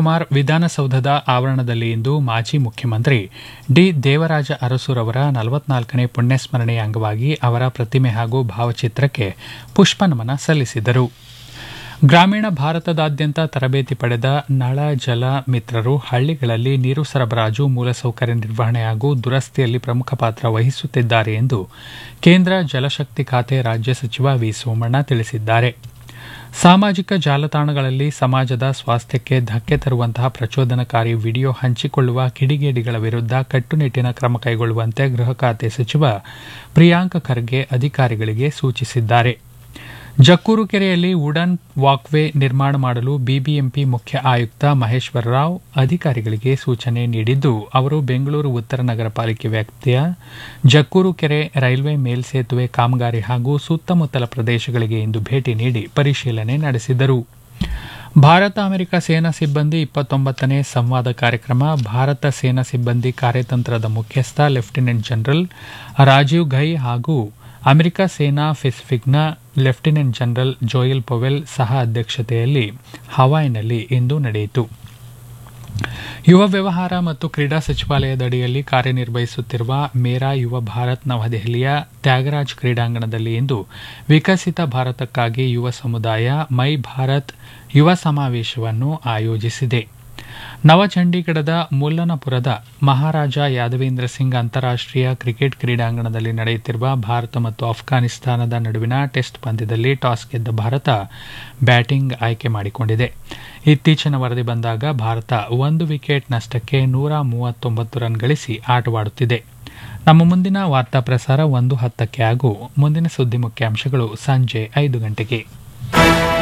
ಶಿವಕುಮಾರ್ ವಿಧಾನಸೌಧದ ಆವರಣದಲ್ಲಿ ಇಂದು ಮಾಜಿ ಮುಖ್ಯಮಂತ್ರಿ ಡಿ ದೇವರಾಜ ಅರಸುರವರ ನಲವತ್ನಾಲ್ಕನೇ ಪುಣ್ಯಸ್ಮರಣೆಯ ಅಂಗವಾಗಿ ಅವರ ಪ್ರತಿಮೆ ಹಾಗೂ ಭಾವಚಿತ್ರಕ್ಕೆ ಪುಷ್ಪನಮನ ಸಲ್ಲಿಸಿದರು ಗ್ರಾಮೀಣ ಭಾರತದಾದ್ಯಂತ ತರಬೇತಿ ಪಡೆದ ನಳ ಜಲ ಮಿತ್ರರು ಹಳ್ಳಿಗಳಲ್ಲಿ ನೀರು ಸರಬರಾಜು ಮೂಲಸೌಕರ್ಯ ನಿರ್ವಹಣೆ ಹಾಗೂ ದುರಸ್ತಿಯಲ್ಲಿ ಪ್ರಮುಖ ಪಾತ್ರ ವಹಿಸುತ್ತಿದ್ದಾರೆ ಎಂದು ಕೇಂದ್ರ ಜಲಶಕ್ತಿ ಖಾತೆ ರಾಜ್ಯ ಸಚಿವ ವಿ ಸೋಮಣ್ಣ ತಿಳಿಸಿದ್ದಾರೆ ಸಾಮಾಜಿಕ ಜಾಲತಾಣಗಳಲ್ಲಿ ಸಮಾಜದ ಸ್ವಾಸ್ಥ್ಯಕ್ಕೆ ಧಕ್ಕೆ ತರುವಂತಹ ಪ್ರಚೋದನಕಾರಿ ವಿಡಿಯೋ ಹಂಚಿಕೊಳ್ಳುವ ಕಿಡಿಗೇಡಿಗಳ ವಿರುದ್ಧ ಕಟ್ಟುನಿಟ್ಟಿನ ಕ್ರಮ ಕೈಗೊಳ್ಳುವಂತೆ ಗೃಹ ಖಾತೆ ಸಚಿವ ಪ್ರಿಯಾಂಕ್ ಖರ್ಗೆ ಅಧಿಕಾರಿಗಳಿಗೆ ಸೂಚಿಸಿದ್ದಾರೆ ಜಕ್ಕೂರು ಕೆರೆಯಲ್ಲಿ ವುಡನ್ ವಾಕ್ವೇ ನಿರ್ಮಾಣ ಮಾಡಲು ಬಿಬಿಎಂಪಿ ಮುಖ್ಯ ಆಯುಕ್ತ ಮಹೇಶ್ವರ ರಾವ್ ಅಧಿಕಾರಿಗಳಿಗೆ ಸೂಚನೆ ನೀಡಿದ್ದು ಅವರು ಬೆಂಗಳೂರು ಉತ್ತರ ನಗರ ಪಾಲಿಕೆ ವ್ಯಾಪ್ತಿಯ ಜಕ್ಕೂರು ಕೆರೆ ರೈಲ್ವೆ ಮೇಲ್ಸೇತುವೆ ಕಾಮಗಾರಿ ಹಾಗೂ ಸುತ್ತಮುತ್ತಲ ಪ್ರದೇಶಗಳಿಗೆ ಇಂದು ಭೇಟಿ ನೀಡಿ ಪರಿಶೀಲನೆ ನಡೆಸಿದರು ಭಾರತ ಅಮೆರಿಕ ಸೇನಾ ಸಿಬ್ಬಂದಿ ಇಪ್ಪತ್ತೊಂಬತ್ತನೇ ಸಂವಾದ ಕಾರ್ಯಕ್ರಮ ಭಾರತ ಸೇನಾ ಸಿಬ್ಬಂದಿ ಕಾರ್ಯತಂತ್ರದ ಮುಖ್ಯಸ್ಥ ಲೆಫ್ಟಿನೆಂಟ್ ಜನರಲ್ ರಾಜೀವ್ ಘೈ ಹಾಗೂ ಅಮೆರಿಕ ಸೇನಾ ಪೆಸಿಫಿಕ್ನ ಲೆಫ್ಟಿನೆಂಟ್ ಜನರಲ್ ಜೋಯಲ್ ಪೊವೆಲ್ ಸಹ ಅಧ್ಯಕ್ಷತೆಯಲ್ಲಿ ಹವಾಯಿನಲ್ಲಿ ಇಂದು ನಡೆಯಿತು ಯುವ ವ್ಯವಹಾರ ಮತ್ತು ಕ್ರೀಡಾ ಸಚಿವಾಲಯದ ಅಡಿಯಲ್ಲಿ ಕಾರ್ಯನಿರ್ವಹಿಸುತ್ತಿರುವ ಮೇರಾ ಯುವ ಭಾರತ್ ನವದೆಹಲಿಯ ತ್ಯಾಗರಾಜ್ ಕ್ರೀಡಾಂಗಣದಲ್ಲಿ ಇಂದು ವಿಕಸಿತ ಭಾರತಕ್ಕಾಗಿ ಯುವ ಸಮುದಾಯ ಮೈ ಭಾರತ್ ಯುವ ಸಮಾವೇಶವನ್ನು ಆಯೋಜಿಸಿದೆ ನವಚಂಡೀಗಢದ ಮುಲ್ಲನಪುರದ ಮಹಾರಾಜ ಯಾದವೇಂದ್ರ ಸಿಂಗ್ ಅಂತಾರಾಷ್ಟೀಯ ಕ್ರಿಕೆಟ್ ಕ್ರೀಡಾಂಗಣದಲ್ಲಿ ನಡೆಯುತ್ತಿರುವ ಭಾರತ ಮತ್ತು ಅಫ್ಘಾನಿಸ್ತಾನದ ನಡುವಿನ ಟೆಸ್ಟ್ ಪಂದ್ಯದಲ್ಲಿ ಟಾಸ್ ಗೆದ್ದ ಭಾರತ ಬ್ಯಾಟಿಂಗ್ ಆಯ್ಕೆ ಮಾಡಿಕೊಂಡಿದೆ ಇತ್ತೀಚಿನ ವರದಿ ಬಂದಾಗ ಭಾರತ ಒಂದು ವಿಕೆಟ್ ನಷ್ಟಕ್ಕೆ ನೂರ ಮೂವತ್ತೊಂಬತ್ತು ರನ್ ಗಳಿಸಿ ಆಟವಾಡುತ್ತಿದೆ ನಮ್ಮ ಮುಂದಿನ ವಾರ್ತಾ ಪ್ರಸಾರ ಒಂದು ಹತ್ತಕ್ಕೆ ಹಾಗೂ ಮುಂದಿನ ಸುದ್ದಿ ಮುಖ್ಯಾಂಶಗಳು ಸಂಜೆ ಐದು ಗಂಟೆಗೆ